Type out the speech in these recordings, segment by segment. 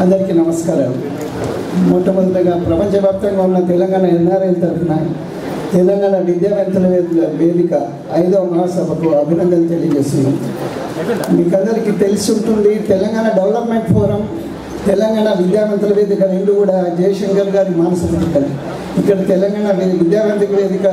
అందరికీ నమస్కారం మొట్టమొదటిగా ప్రపంచవ్యాప్తంగా ఉన్న తెలంగాణ ఎన్ఆర్ఐల తరఫున తెలంగాణ విద్యావేత్తల వేదిక వేదిక ఐదవ మహాసభకు అభినందనలు తెలియజేస్తున్నాం మీకందరికీ తెలిసి ఉంటుంది తెలంగాణ డెవలప్మెంట్ ఫోరం తెలంగాణ విద్యావంతుల వేదిక రెండు కూడా జయశంకర్ గారి మానస పుస్తకాలు ఇక్కడ తెలంగాణ వి- విద్యావంతుల వేదిక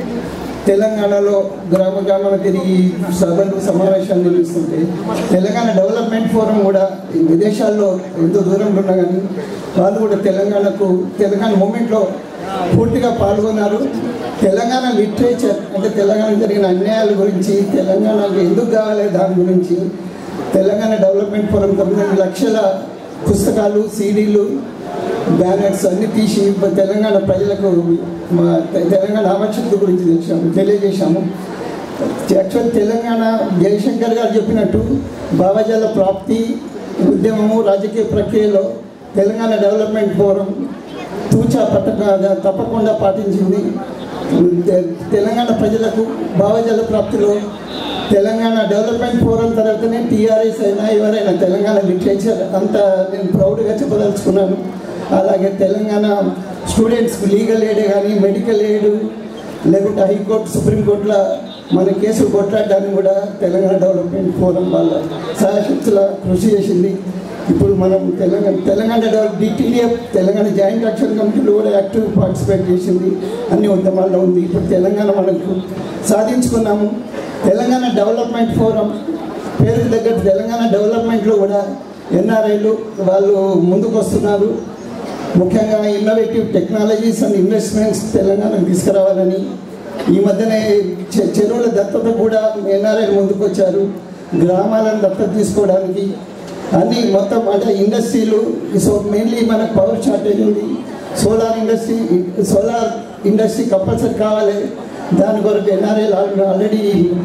తెలంగాణలో గ్రామ గ్రామాల తిరిగి సభలు సమావేశాలు నిర్వహిస్తుంటే తెలంగాణ డెవలప్మెంట్ ఫోరం కూడా ఈ విదేశాల్లో ఎంతో దూరంలో ఉన్నా కానీ వాళ్ళు కూడా తెలంగాణకు తెలంగాణ మూమెంట్లో పూర్తిగా పాల్గొన్నారు తెలంగాణ లిటరేచర్ అంటే తెలంగాణ జరిగిన అన్యాయాల గురించి తెలంగాణకు ఎందుకు కావాలి దాని గురించి తెలంగాణ డెవలప్మెంట్ ఫోరం తొమ్మిది లక్షల పుస్తకాలు సీడీలు బ్యానర్స్ అన్ని తీసి తెలంగాణ ప్రజలకు మా తె- తెలంగాణ ఆవశ్యకత గురించి తెలిసాము తెలియజేశాము యాక్చువల్ తెలంగాణ జయశంకర్ గారు చెప్పినట్టు భావజాల ప్రాప్తి ఉద్యమము రాజకీయ ప్రక్రియలో తెలంగాణ డెవలప్మెంట్ ఫోరం తూచా పట్టక తప్పకుండా పాటించింది తె- తెలంగాణ ప్రజలకు భావజాల ప్రాప్తిలో తెలంగాణ డెవలప్మెంట్ ఫోరం తర్వాతనే టీఆర్ఎస్ అయినా ఎవరైనా తెలంగాణ లిటరేచర్ అంతా నేను ప్రౌడ్గా చెప్పదలుచుకున్నాను అలాగే తెలంగాణ స్టూడెంట్స్కి లీగల్ ఎయిడ్ కానీ మెడికల్ ఎయిడ్ లేకుంటే హైకోర్టు సుప్రీంకోర్టులో మన కేసులు కొట్లాడడానికి కూడా తెలంగాణ డెవలప్మెంట్ ఫోరం వాళ్ళ సహాయశక్తుల కృషి చేసింది ఇప్పుడు మనం Telangana Telangana develop DTDF Telangana joint action కమిటీలో కూడా యాక్టివ్ పార్టిసిపేట్ చేసింది అన్ని ఉద్యమాల్లో ఉంది ఇప్పుడు తెలంగాణ మనకు సాధించుకున్నాము తెలంగాణ డెవలప్మెంట్ ఫోరం పేరుకు దగ్గర తెలంగాణ డెవలప్మెంట్లో కూడా ఎన్ఆర్ఐలు వాళ్ళు ముందుకు వస్తున్నారు ముఖ్యంగా ఇన్నోవేటివ్ టెక్నాలజీస్ అండ్ ఇన్వెస్ట్మెంట్స్ తెలంగాణకు తీసుకురావాలని ఈ మధ్యనే చె- చెరువుల దత్తత కూడా ఎన్ఆర్ఐలు ముందుకు వచ్చారు గ్రామాలను దత్తత తీసుకోవడానికి అన్ని మొత్తం అంటే ఇండస్ట్రీలు సో మెయిన్లీ మనకు పవర్ షార్టేజ్ ఉంది solar industry solar industry compulsory కావాలి దాని కొరకు ఎన్ఆర్ఐలు ఆల్రెడీ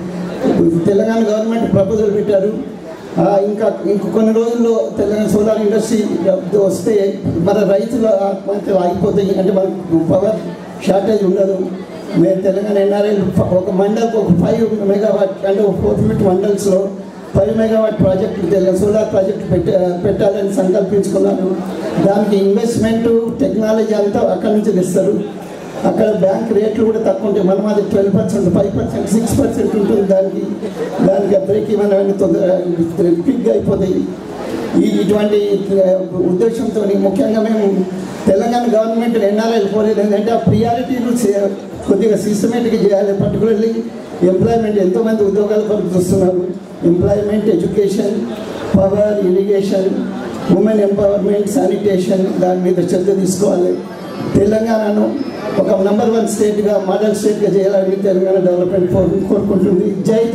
తెలంగాణ గవర్నమెంట్ ప్రపోజల్ పెట్టారు ఆ, ఇంకా ఇంక కొన్ని రోజుల్లో తెలంగాణ సోలార్ ఇండస్ట్రీ వస్తే మన రైతుల ఆత్మహత్యలు ఆగిపోతాయి అంటే మనకు పవర్ షార్టేజ్ ఉండదు మేము తెలంగాణ ఎన్ఆర్ఐ ఒక మండల్కి ఒక ఫైవ్ మెగావాట్ అంటే ఒక ఫోర్ ఫిఫ్టీ మండల్స్లో five megawatt project Telangana solar project పెట్ట పెట్టాలని సంకల్పించుకున్నాను దానికి ఇన్వెస్ట్మెంట్ టెక్నాలజీ అంతా అక్కడి నుంచి తెస్తారు అక్కడ బ్యాంక్ రేట్లు కూడా తక్కువ ఉంటాయి మనం అది twelve percent five percent six percent ఉంటుంది దానికి దానికి బ్రేక్ ఇవన్నీ అన్ని తొందరగా క్విక్గా అయిపోతాయి ఈ ఇటువంటి ఉద్దేశంతో ముఖ్యంగా మేము తెలంగాణ గవర్నమెంట్ ఎన్ఆర్ఐలు కోరేది ఏంటంటే ఆ ప్రియారిటీలు కొద్దిగా సిస్టమేటిక్గా చేయాలి పర్టికులర్లీ ఎంప్లాయ్మెంట్ ఎంతోమంది ఉద్యోగాల కొరకు చూస్తున్నారు employment education power irrigation women empowerment sanitation దాని మీద శ్రద్ధ తీసుకోవాలి తెలంగాణను ఒక నంబర్ వన్ స్టేట్గా మోడల్ స్టేట్గా చేయాలని తెలంగాణ డెవలప్మెంట్ ఫోరం కోరుకుంటుంది జై